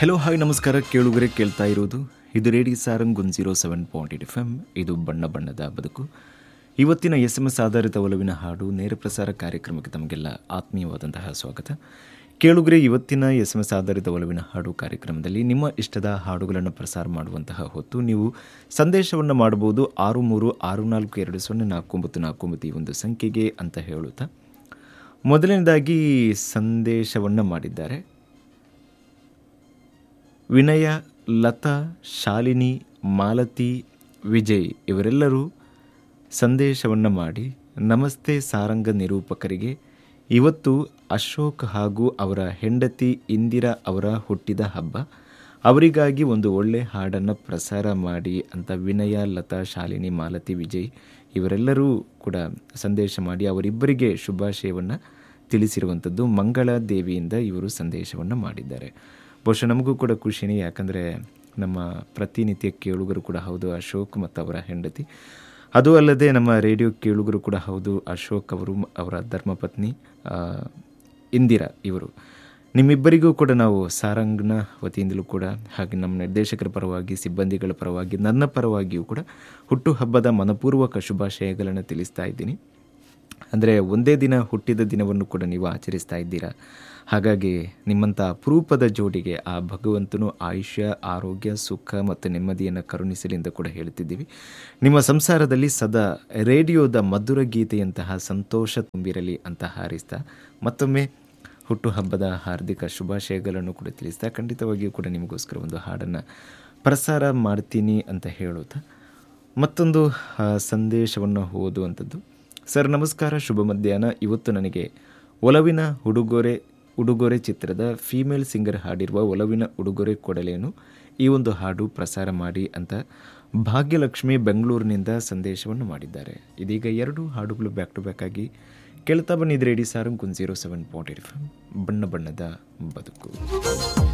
hello hi ನಮಸ್ಕಾರ ಕೇಳುಗರೆ ಕೇಳ್ತಾ ಇರೋದು ಇದು radio Sarang one zero seven point eight F M ಇದು ಬಣ್ಣ ಬಣ್ಣದ ಬದುಕು ಇವತ್ತಿನ ಎಸ್ ಎಮ್ ಎಸ್ ಆಧಾರಿತ ಒಲವಿನ ಹಾಡು ನೇರ ಪ್ರಸಾರ ಕಾರ್ಯಕ್ರಮಕ್ಕೆ ತಮಗೆಲ್ಲ ಆತ್ಮೀಯವಾದಂತಹ ಸ್ವಾಗತ ಕೇಳುಗರೆ ಇವತ್ತಿನ ಎಸ್ ಎಮ್ ಎಸ್ ಆಧಾರಿತ ಒಲವಿನ ಹಾಡು ಕಾರ್ಯಕ್ರಮದಲ್ಲಿ ನಿಮ್ಮ ಇಷ್ಟದ ಹಾಡುಗಳನ್ನು ಪ್ರಸಾರ ಮಾಡುವಂತಹ ಹೊತ್ತು ನೀವು ಸಂದೇಶವನ್ನು ಮಾಡಬಹುದು ಆರು ಮೂರು ಆರು ನಾಲ್ಕು ಎರಡು ಸೊನ್ನೆ ನಾಲ್ಕು ಒಂಬತ್ತು ನಾಲ್ಕು ಒಂಬತ್ತು ಈ ಒಂದು ಸಂಖ್ಯೆಗೆ ಅಂತ ಹೇಳುತ್ತಾ ಮೊದಲನೇದಾಗಿ ಸಂದೇಶವನ್ನು ಮಾಡಿದ್ದಾರೆ ವಿನಯ ಲತಾ ಶಾಲಿನಿ ಮಾಲತಿ ವಿಜಯ್ ಇವರೆಲ್ಲರೂ ಸಂದೇಶವನ್ನು ಮಾಡಿ ನಮಸ್ತೆ ಸಾರಂಗ ನಿರೂಪಕರಿಗೆ ಇವತ್ತು ಅಶೋಕ್ ಹಾಗೂ ಅವರ ಹೆಂಡತಿ ಇಂದಿರಾ ಅವರ ಹುಟ್ಟಿದ ಹಬ್ಬ ಅವರಿಗಾಗಿ ಒಂದು ಒಳ್ಳೆ ಹಾಡನ್ನು ಪ್ರಸಾರ ಮಾಡಿ ಅಂತ ವಿನಯ ಲತಾ ಶಾಲಿನಿ ಮಾಲತಿ ವಿಜಯ್ ಇವರೆಲ್ಲರೂ ಕೂಡ ಸಂದೇಶ ಮಾಡಿ ಅವರಿಬ್ಬರಿಗೆ ಶುಭಾಶಯವನ್ನು ತಿಳಿಸಿರುವಂಥದ್ದು ಮಂಗಳ ದೇವಿಯಿಂದ ಇವರು ಸಂದೇಶವನ್ನು ಮಾಡಿದ್ದಾರೆ ಬಹುಶಃ ನಮಗೂ ಕೂಡ ಖುಷಿನೇ ಯಾಕಂದರೆ ನಮ್ಮ ಪ್ರತಿನಿತ್ಯ ಕೇಳುಗರು ಕೂಡ ಹೌದು ಅಶೋಕ್ ಮತ್ತು ಅವರ ಹೆಂಡತಿ ಅದು ಅಲ್ಲದೆ ನಮ್ಮ ರೇಡಿಯೋ ಕೇಳುಗರು ಕೂಡ ಹೌದು ಅಶೋಕ್ ಅವರು ಮ- ಅವರ ಧರ್ಮಪತ್ನಿ ಆ, ಇಂದಿರಾ ಇವರು ನಿಮ್ಮಿಬ್ಬರಿಗೂ ಕೂಡ ನಾವು ಸಾರಂಗ್ನ ವತಿಯಿಂದಲೂ ಕೂಡ ಹಾಗೆ ನಮ್ಮ ನಿರ್ದೇಶಕರ ಪರವಾಗಿ ಸಿಬ್ಬಂದಿಗಳ ಪರವಾಗಿ ನನ್ನ ಪರವಾಗಿಯೂ ಕೂಡ ಹುಟ್ಟುಹಬ್ಬದ ಮನಪೂರ್ವಕ ಶುಭಾಶಯಗಳನ್ನು ತಿಳಿಸ್ತಾ ಇದ್ದೀನಿ ಅಂದರೆ ಒಂದೇ ದಿನ ಹುಟ್ಟಿದ ದಿನವನ್ನು ಕೂಡ ನೀವು ಆಚರಿಸ್ತಾ ಇದ್ದೀರಾ ಹಾಗಾಗಿ ನಿಮ್ಮಂಥ ಅಪರೂಪದ ಜೋಡಿಗೆ ಆ ಭಗವಂತನು ಆಯುಷ್ಯ ಆರೋಗ್ಯ ಸುಖ ಮತ್ತು ನೆಮ್ಮದಿಯನ್ನು ಕರುಣಿಸಲಿ ಅಂತ ಕೂಡ ಹೇಳ್ತಿದ್ದೀವಿ ನಿಮ್ಮ ಸಂಸಾರದಲ್ಲಿ ಸದಾ ರೇಡಿಯೋದ ಮಧುರ ಗೀತೆಯಂತಹ ಸಂತೋಷ ತುಂಬಿರಲಿ ಅಂತ ಹಾರೈಸ್ತಾ ಮತ್ತೊಮ್ಮೆ ಹುಟ್ಟುಹಬ್ಬದ ಹಾರ್ದಿಕ ಶುಭಾಶಯಗಳನ್ನು ಕೂಡ ತಿಳಿಸ್ತಾ ಖಂಡಿತವಾಗಿಯೂ ಕೂಡ ನಿಮಗೋಸ್ಕರ ಒಂದು ಹಾಡನ್ನು ಪ್ರಸಾರ ಮಾಡ್ತೀನಿ ಅಂತ ಹೇಳುತ್ತಾ ಮತ್ತೊಂದು ಆ, ಸಂದೇಶವನ್ನು ಓದುವಂಥದ್ದು ಸರ್ ನಮಸ್ಕಾರ ಶುಭ ಮಧ್ಯಾಹ್ನ ಇವತ್ತು ನನಗೆ ಒಲವಿನ ಉಡುಗೊರೆ ಉಡುಗೊರೆ ಚಿತ್ರದ ಫೀಮೇಲ್ ಸಿಂಗರ್ ಹಾಡಿರುವ ಒಲವಿನ ಉಡುಗೊರೆ ಕೊಡಲೇನು ಈ ಒಂದು ಹಾಡು ಪ್ರಸಾರ ಮಾಡಿ ಅಂತ ಭಾಗ್ಯಲಕ್ಷ್ಮಿ ಬೆಂಗಳೂರಿನಿಂದ ಸಂದೇಶವನ್ನು ಮಾಡಿದ್ದಾರೆ ಇದೀಗ ಎರಡು ಹಾಡುಗಳು ಬ್ಯಾಕ್ ಟು ಬ್ಯಾಕ್ ಆಗಿ ಕೇಳ್ತಾ ಬನ್ನಿದ್ರೆ radio Sarang one zero seven point eight ಬಣ್ಣ ಬಣ್ಣದ ಬದುಕು